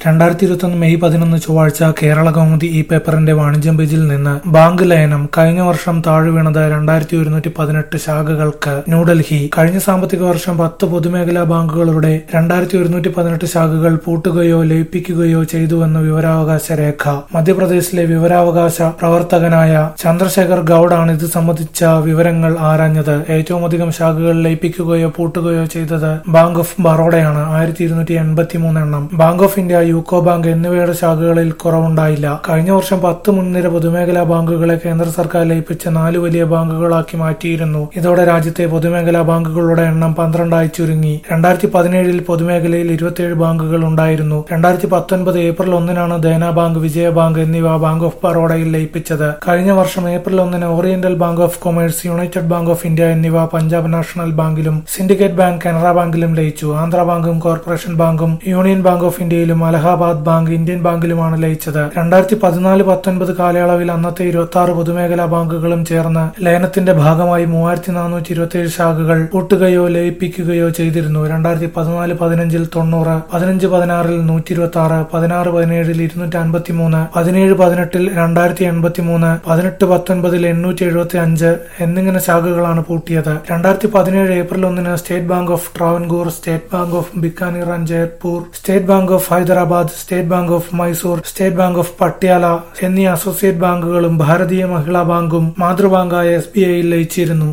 രണ്ടായിരത്തി ഇരുപത്തൊന്ന് മെയ് പതിനൊന്ന് ചൊവ്വാഴ്ച കേരള കൗമുദി ഈ പേപ്പറിന്റെ വാണിജ്യം പേജിൽ നിന്ന് ബാങ്ക് ലയനം കഴിഞ്ഞ വർഷം താഴെ വീണത് രണ്ടായിരത്തി ഒരുന്നൂറ്റി പതിനെട്ട് ശാഖകൾക്ക് ന്യൂഡൽഹി കഴിഞ്ഞ സാമ്പത്തിക വർഷം പത്ത് പൊതുമേഖലാ ബാങ്കുകളുടെ രണ്ടായിരത്തി ഒരുന്നൂറ്റി പതിനെട്ട് ശാഖകൾ പൂട്ടുകയോ ലയിപ്പിക്കുകയോ ചെയ്തുവെന്ന് വിവരാവകാശ രേഖ മധ്യപ്രദേശിലെ വിവരാവകാശ പ്രവർത്തകനായ ചന്ദ്രശേഖർ ഗൌഡാണ് ഇത് സംബന്ധിച്ച വിവരങ്ങൾ ആരാഞ്ഞത് ഏറ്റവും അധികം ശാഖകൾ ലയിപ്പിക്കുകയോ പൂട്ടുകയോ ചെയ്തത് ബാങ്ക് ഓഫ് ബറോഡയാണ് ആയിരത്തി ഇരുന്നൂറ്റി എൺപത്തി മൂന്ന് എണ്ണം Bank of India UCO Bank എന്നിവയുടെ ശാഖകളിൽ കുറവുണ്ടായില്ല കഴിഞ്ഞ വർഷം പത്ത് മുൻനിര പൊതുമേഖലാ ബാങ്കുകളെ കേന്ദ്ര സർക്കാർ ലയിപ്പിച്ച് നാല് വലിയ ബാങ്കുകളാക്കി മാറ്റിയിരുന്നു ഇതോടെ രാജ്യത്തെ പൊതുമേഖലാ ബാങ്കുകളുടെ എണ്ണം പന്ത്രണ്ടായി ചുരുങ്ങി രണ്ടായിരത്തി പതിനേഴിൽ പൊതുമേഖലയിൽ ഇരുപത്തിയേഴ് ബാങ്കുകൾ ഉണ്ടായിരുന്നു രണ്ടായിരത്തി പത്തൊൻപത് ഏപ്രിൽ ഒന്നിനാണ് ദേന ബാങ്ക് വിജയ ബാങ്ക് എന്നിവ ബാങ്ക് ഓഫ് ബറോഡയിൽ ലയിപ്പിച്ചത് കഴിഞ്ഞ വർഷം ഏപ്രിൽ ഒന്നിന് Oriental Bank of Commerce United Bank of India എന്നിവ പഞ്ചാബ് നാഷണൽ ബാങ്കിലും സിൻഡിക്കേറ്റ് ബാങ്ക് കനറ ബാങ്കിലും ലയിച്ചു ആന്ധ്ര ബാങ്കും കോർപ്പറേഷൻ ബാങ്കും യൂണിയൻ ബാങ്ക് ഓഫ് ഇന്ത്യയിലും അലഹാബാദ് ബാങ്ക് ഇന്ത്യൻ ബാങ്കിലുമാണ് ലയിച്ചത് രണ്ടായിരത്തി പതിനാല് പത്തൊൻപത് കാലയളവിൽ അന്നത്തെ ഇരുപത്തി ആറ് പൊതുമേഖലാ ബാങ്കുകളും ചേർന്ന് ലയനത്തിന്റെ ഭാഗമായി മൂവായിരത്തി നാനൂറ്റി ഇരുപത്തിയേഴ് ശാഖകൾ പൂട്ടുകയോ ലയിപ്പിക്കുകയോ ചെയ്തിരുന്നു രണ്ടായിരത്തി പതിനാല് പതിനഞ്ചിൽ തൊണ്ണൂറ് പതിനഞ്ച് പതിനാറിൽ നൂറ്റി ഇരുപത്തി ആറ് പതിനാറ് പതിനേഴിൽ ഇരുന്നൂറ്റി അൻപത്തി മൂന്ന് പതിനേഴ് പതിനെട്ടിൽ രണ്ടായിരത്തി എൺപത്തി മൂന്ന് പതിനെട്ട് പത്തൊൻപതിൽ എണ്ണൂറ്റി എഴുപത്തി അഞ്ച് എന്നിങ്ങനെ ശാഖകളാണ് പൂട്ടിയത് രണ്ടായിരത്തി പതിനേഴ് ഏപ്രിൽ ഒന്നിന് State Bank of Travancore State Bank of Bikaner and Jaipur State Bank of Hyderabad State Bank of Mysore State Bank of Patiala എന്നീ അസോസിയേറ്റ് ബാങ്കുകളും ഭാരതീയ മഹിളാ ബാങ്കും മാതൃബാങ്കായ എസ് ബി ഐയിൽ ലയിച്ചിരുന്നു